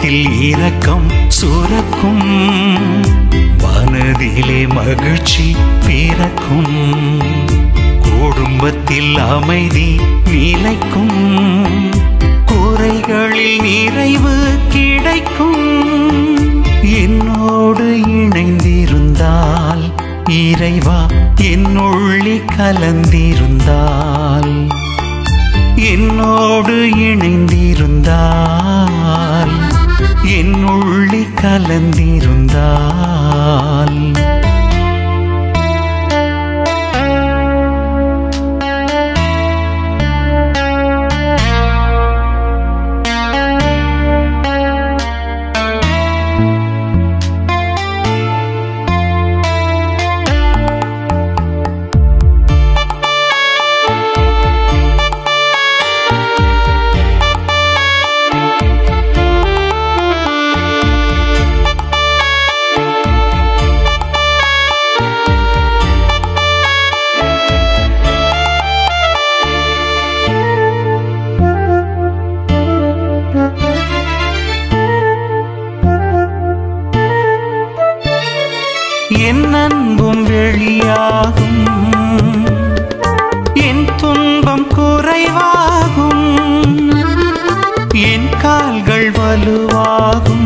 இதயத்தில் இரக்கம் சுரக்கும் மனதிலே மகிழ்ச்சி பிறக்கும் குடும்பத்தில் அமைதி நிலைக்கும் குறைகளில் நிறைவு கிடைக்கும் என்னோடு இணைந்திருந்தால் இறைவா என்னுள்ளே கலந்திருந்தால் என்னோடு இணைந்திருந்தால் என்னுள்ளே கலந்திருந்தால் என் அன்பும் வெளியாகும் என் துன்பம் குறைவாகும் என் கால்கள் வலுவாகும்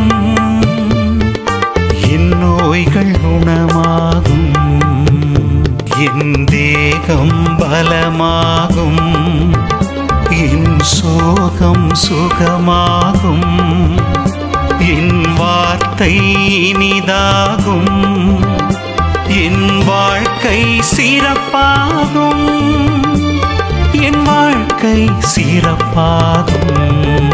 என் நோய்கள் குணமாகும் என் தேகம் பலமாகும் என் சோகம் சுகமாகும் என் வார்த்தை இனிதாகும் என் வாழ்க்கை சிறப்பாகும் என் வாழ்க்கை சிறப்பாகும்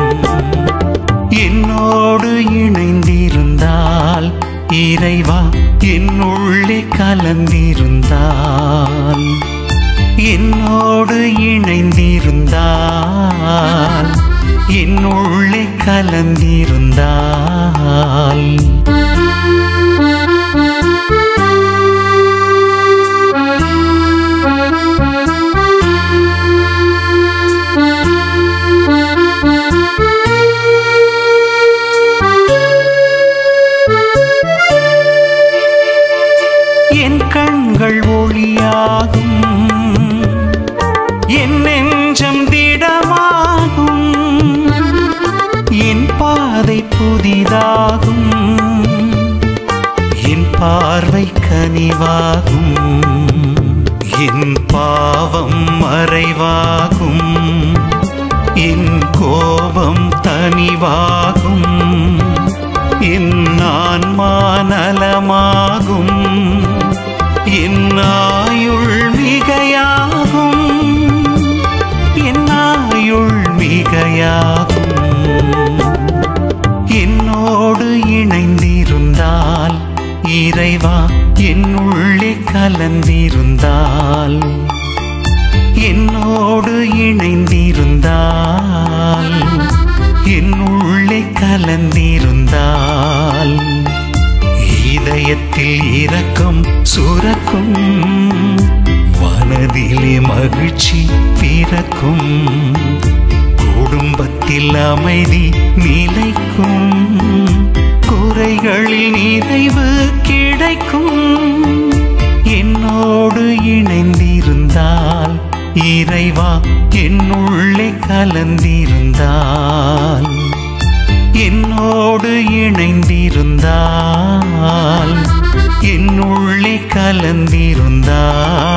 என்னோடு இணைந்திருந்தால் இறைவா என்னுள்ளே கலந்திருந்தால் என்னோடு இணைந்திருந்தால் என்னுள்ளே கலந்திருந்தால் என் கண்கள் ஒளியாகும் என் நெஞ்சம் திடமாகும் என் பாதை புதிதாகும் என் பார்வை கனிவாகும் என் பாவம் மறைவாகும் என் கோபம் தனிவாகும் என் ஆன்மா நலமாகும் என் ஆயுள் மிகையாகும் என் ஆயுள் மிகையாகும் என்னோடு இணைந்திருந்தால் இறைவா என்னுள்ளே கலந்திருந்தால் என்னோடு இணைந்திருந்தால் என்னுள்ளே கலந்திருந்தால் இதயத்தில் இரக்கம் சுரக்கும் மனதிலே மகிழ்ச்சி பிறக்கும் குடும்பத்தில் அமைதி நிலைக்கும் குறைகளில் நிறைவு கிடைக்கும் என்னோடு இணைந்திருந்தால் இறைவா என்னுள்ளே கலந்திருந்தால் என்னோடு இணைந்திருந்தால் என்னுள்ளே கலந்திருந்தால்